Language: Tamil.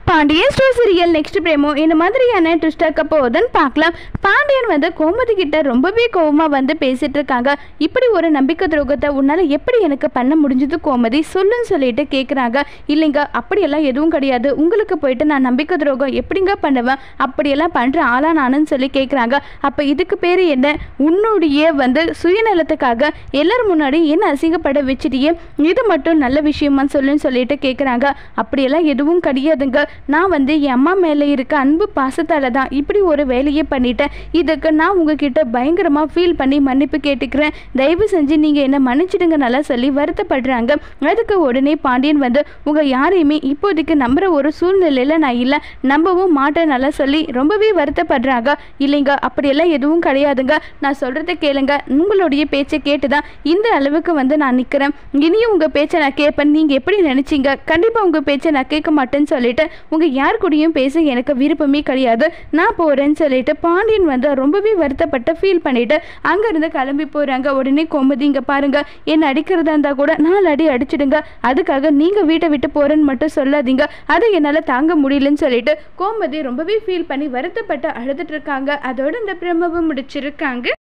Pandian store serial next promo இந்த மாதிரியான ட்விஸ்ட் இருக்க போகுதுன்னு பார்க்கலாம் பாண்டியன் வந்து கோமதி கிட்ட ரொம்பவே கோவமா வந்து பேசிட்டு இருக்காங்க இப்படி ஒரு நம்பிக்கை துரோகத்தை உன்னால எப்படி எனக்கு பண்ண முடிஞ்சது கோமதி சொல்லுன்னு சொல்லிட்டு கேட்குறாங்க இல்லைங்க அப்படியெல்லாம் எதுவும் கிடையாது உங்களுக்கு போயிட்டு நான் நம்பிக்கை துரோகம் எப்படிங்க பண்ணுவேன் அப்படியெல்லாம் பண்ற ஆளா நானுன்னு சொல்லி கேட்குறாங்க அப்போ இதுக்கு பேர் என்ன உன்னுடைய வந்து சுயநலத்துக்காக எல்லாரும் முன்னாடி என்ன அசிங்கப்பட வச்சுட்டியே இது மட்டும் நல்ல விஷயமா சொல்லுன்னு சொல்லிட்டு கேட்குறாங்க அப்படியெல்லாம் எதுவும் கிடையாதுங்க நான் வந்து என் அம்மா மேலே இருக்க அன்பு பாசத்தால் தான் இப்படி ஒரு வேலையை பண்ணிட்டேன் இதுக்கு நான் உங்ககிட்ட பயங்கரமாக ஃபீல் பண்ணி மன்னிப்பு கேட்டுக்கிறேன் தயவு செஞ்சு நீங்கள் என்ன மன்னிச்சிடுங்க நல்லா சொல்லி வருத்தப்படுறாங்க அதுக்கு உடனே பாண்டியன் வந்து உங்கள் யாரையுமே இப்போதைக்கு நம்புற ஒரு சூழ்நிலையில் நான் இல்லை நம்பவும் மாட்டேன் நல்லா சொல்லி ரொம்பவே வருத்தப்படுறாங்க இல்லைங்க அப்படியெல்லாம் எதுவும் கிடையாதுங்க நான் சொல்கிறத கேளுங்க உங்களுடைய பேச்சை கேட்டு தான் இந்த அளவுக்கு வந்து நான் நிற்கிறேன் இனியும் உங்கள் பேச்சை நான் கேட்பேன் நீங்கள் எப்படி நினச்சிங்க கண்டிப்பாக உங்கள் பேச்சை நான் கேட்க மாட்டேன்னு சொல்லிட்டு உங்கள் யார் கூடயும் பேச எனக்கு விருப்பமே கிடையாது நான் போகிறேன்னு சொல்லிட்டு பாண்டியன் வந்து ரொம்பவே வருத்தப்பட்டு ஃபீல் பண்ணிட்டு அங்கேருந்து கிளம்பி போகிறாங்க உடனே கோமதி இங்கே பாருங்க என்ன அடிக்கிறதா இருந்தால் கூட நாலு அடி அடிச்சிடுங்க அதுக்காக நீங்கள் வீட்டை விட்டு போகிறேன்னு மட்டும் சொல்லாதீங்க அதை என்னால் தாங்க முடியலன்னு சொல்லிட்டு கோமதி ரொம்பவே ஃபீல் பண்ணி வருத்தப்பட்டு அழுதுட்டு இருக்காங்க அதோட இந்த பிரமவை முடிச்சிருக்காங்க